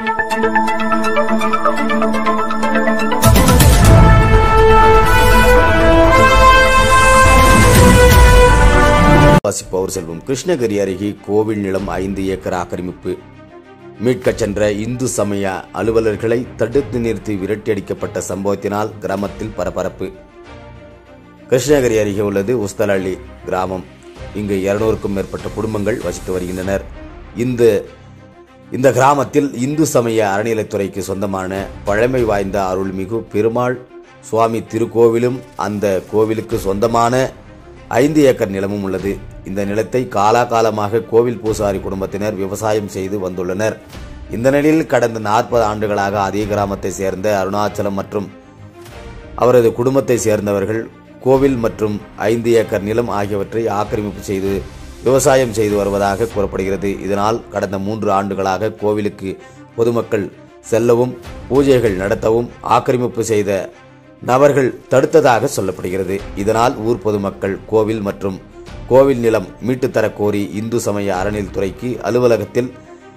வாசிப்பவர் செல்வம் கிருஷ்ணகிரி அருகே கோவில் நிலம் ஐந்து ஏக்கர் ஆக்கிரமிப்பு மீட்கச் சென்ற இந்து சமய அலுவலர்களை தடுத்து நிறுத்தி விரட்டியடிக்கப்பட்ட சம்பவத்தினால் கிராமத்தில் பரபரப்பு கிருஷ்ணகிரி அருகே உள்ளது உஸ்தலள்ளி கிராமம் இங்கு இருநூறுக்கும் மேற்பட்ட குடும்பங்கள் வசித்து வருகின்றனர் இந்த இந்த கிராமத்தில் இந்து சமய அறநிலைத்துறைக்கு சொந்தமான பழமை வாய்ந்த அருள்மிகு பெருமாள் சுவாமி திருக்கோவிலும் அந்த கோவிலுக்கு சொந்தமான ஐந்து ஏக்கர் நிலமும் உள்ளது இந்த நிலத்தை காலாகாலமாக கோவில் பூசாரி குடும்பத்தினர் விவசாயம் செய்து வந்துள்ளனர் இந்த நிலையில் கடந்த நாற்பது ஆண்டுகளாக அதே கிராமத்தை சேர்ந்த அருணாச்சலம் மற்றும் அவரது குடும்பத்தை சேர்ந்தவர்கள் கோவில் மற்றும் ஐந்து ஏக்கர் நிலம் ஆகியவற்றை ஆக்கிரமிப்பு செய்து விவசாயம் செய்து வருவதாக கூறப்படுகிறது இதனால் கடந்த மூன்று ஆண்டுகளாக கோவிலுக்கு பொதுமக்கள் செல்லவும் பூஜைகள் நடத்தவும் ஆக்கிரமிப்பு செய்த நபர்கள் தடுத்ததாக சொல்லப்படுகிறது இதனால் ஊர் பொதுமக்கள் கோவில் மற்றும் கோவில் நிலம் மீட்டுத் தரக் கோரி இந்து சமய அறநிலைத்துறைக்கு அலுவலகத்தில்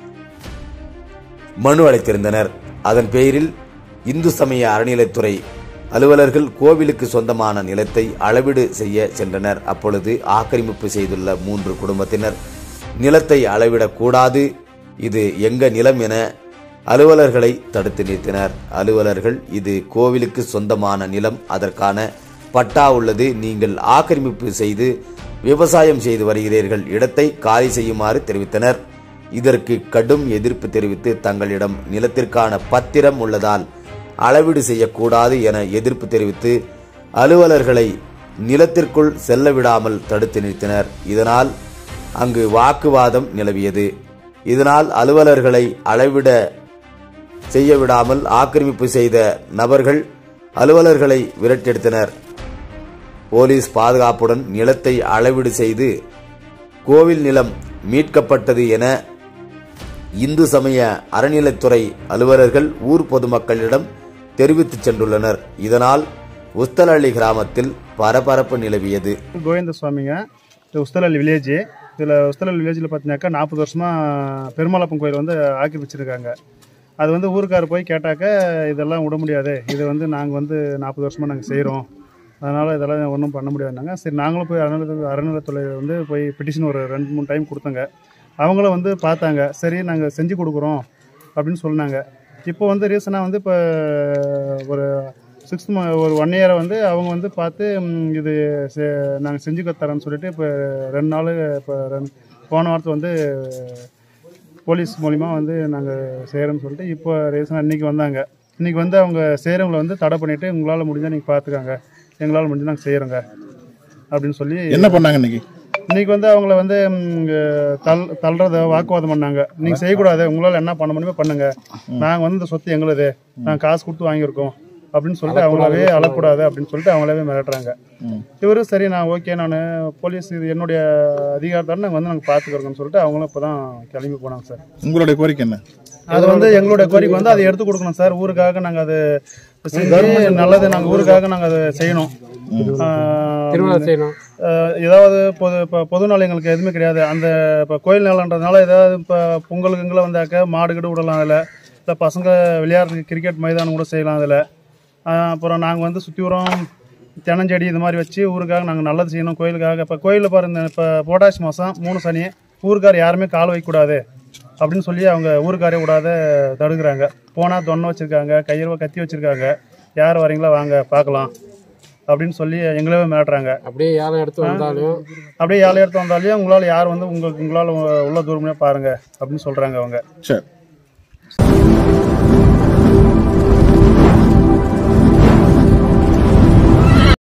மனு அளித்திருந்தனர் அதன் பேரில் இந்து சமய அறநிலைத்துறை அலுவலர்கள் கோவிலுக்கு சொந்தமான நிலத்தை அளவீடு செய்ய சென்றனர் அப்பொழுது ஆக்கிரமிப்பு செய்துள்ள மூன்று குடும்பத்தினர் நிலத்தை அளவிடக்கூடாது இது எங்க நிலம் என அலுவலர்களை தடுத்து நிறுத்தினர் அலுவலர்கள் இது கோவிலுக்கு சொந்தமான நிலம் அதற்கான பட்டா உள்ளது நீங்கள் ஆக்கிரமிப்பு செய்து விவசாயம் செய்து வருகிறீர்கள் இடத்தை காலி செய்யுமாறு தெரிவித்தனர் இதற்கு கடும் எதிர்ப்பு தெரிவித்து தங்களிடம் நிலத்திற்கான பத்திரம் உள்ளதால் அளவீடு செய்யக்கூடாது என எதிர்ப்பு தெரிவித்து அலுவலர்களை நிலத்திற்குள் செல்ல விடாமல் தடுத்து நிறுத்தினர் இதனால் அங்கு வாக்குவாதம் நிலவியது இதனால் அலுவலர்களை அளவிட செய்ய விடாமல் ஆக்கிரமிப்பு செய்த நபர்கள் அலுவலர்களை விரட்டெடுத்தனர் போலீஸ் பாதுகாப்புடன் நிலத்தை அளவீடு செய்து கோவில் நிலம் மீட்கப்பட்டது என இந்து சமய அறநிலைத்துறை அலுவலர்கள் ஊர் பொதுமக்களிடம் தெரிவித்துச் சென்றுள்ளனர் இதனால் உஸ்தலள்ளி கிராமத்தில் பரபரப்பு நிலவியது கோவிந்த சுவாமிங்க இது உஸ்தலல் வில்லேஜ் இதில் உஸ்தலல் வில்லேஜில் பார்த்தீங்கன்னாக்கா நாற்பது வருஷமாக பெருமாளப்பன் கோயில் வந்து ஆக்கிரமிச்சிருக்காங்க அது வந்து ஊருக்கார் போய் கேட்டாக்க இதெல்லாம் விட முடியாது இது வந்து நாங்கள் வந்து நாற்பது வருஷமாக நாங்கள் செய்கிறோம் அதனால் இதெல்லாம் ஒன்றும் பண்ண முடியாதுனாங்க சரி நாங்களும் போய் அறநிலை அறநிலைத்துறை வந்து போய் பெட்டிஷன் ஒரு ரெண்டு மூணு டைம் கொடுத்தோங்க அவங்களும் வந்து பார்த்தாங்க சரி நாங்கள் செஞ்சு கொடுக்குறோம் அப்படின்னு சொன்னாங்க இப்போ வந்து ரீசனாக வந்து இப்போ ஒரு சிக்ஸ் ஒரு ஒன் இயரை வந்து அவங்க வந்து பார்த்து ம், இது நாங்கள் செஞ்சு தரேன்னு சொல்லிட்டு இப்போ ரெண்டு நாள் இப்போ ரெண்டு போன வாரத்தை வந்து போலீஸ் மூலிமா வந்து நாங்கள் செய்கிறோன்னு சொல்லிட்டு இப்போ ரீசனாக இன்றைக்கி வந்தாங்க இன்றைக்கி வந்து அவங்க செய்கிறவங்கள வந்து தடை பண்ணிவிட்டு உங்களால் முடிஞ்சால் நீங்கள் பார்த்துக்காங்க எங்களால் முடிஞ்சு நாங்கள் செய்கிறோங்க அப்படின்னு சொல்லி என்ன பண்ணாங்க இன்னைக்கு இன்னைக்கு வந்து அவங்கள வந்து ம், இங்க தள் தள்ளுறத வாக்குவாதம் பண்ணாங்க நீங்க செய்யக்கூடாது உங்களால என்ன பண்ண முடியுமோ பண்ணுங்க நாங்க வந்து இந்த சொத்து எங்களுது நாங்க காசு கொடுத்து வாங்கியிருக்கோம் அப்படின்னு சொல்லிட்டு அவங்களாவே அழக்கூடாது அப்படின்னு சொல்லிட்டு அவங்களாவே மிரட்டுறாங்க இவரும் சரி நான் ஓகே நான் போலீஸ் இது என்னுடைய அதிகாரத்தோட நாங்கள் வந்து நாங்கள் பார்த்துக்கிறோம்னு சொல்லிட்டு அவங்களும் இப்போ தான் கிளம்பி போனாங்க சார் உங்களுடைய கோரிக்கை என்ன அது வந்து எங்களுடைய கோரிக்கை வந்து அதை எடுத்து கொடுக்கணும் சார் ஊருக்காக நாங்கள் அது செஞ்சு நல்லது நாங்கள் ஊருக்காக நாங்கள் அதை செய்யணும் ஆஹ் திருமணம் செய்யணும் ஆஹ் ஏதாவது பொது இப்போ பொது நாள் எங்களுக்கு எதுவுமே கிடையாது அந்த இப்போ கோயில் நிலன்றதுனால ஏதாவது இப்போ பொங்கலுக்கு இங்கே வந்தாக்க மாடு கிட்ட விடலாம் அதில் இல்லை பசங்க விளையாடுறதுக்கு கிரிக்கெட் மைதானம் கூட செய்யலாம் அதில் அப்புறம் நாங்கள் வந்து சுற்றி வரோம் தென்னஞ்செடி இது மாதிரி வச்சு ஊருக்காக நாங்கள் நல்லது செய்யணும் கோயிலுக்காக இப்போ கோயிலில் பாருங்க இப்போ புரட்டாசி மாதம் மூணு சனி ஊருக்கார் யாருமே கால் வைக்கக்கூடாது அப்படின்னு சொல்லி அவங்க ஊருக்காரே விடாத தடுக்கிறாங்க போனால் தொன்னை வச்சுருக்காங்க கையில் கத்தி வச்சுருக்காங்க யார் வரீங்களா வாங்க பார்க்கலாம் அப்படின்னு சொல்லி எங்களவே மிரட்டுறாங்க அப்படியே யாரும் எடுத்து வந்தாலும் அப்படியே ஏழை எடுத்து வந்தாலே உங்களால் யார் வந்து உங்களுக்கு உங்களால் உள்ள தூரமே பாருங்க அப்படின்னு சொல்கிறாங்க அவங்க சரி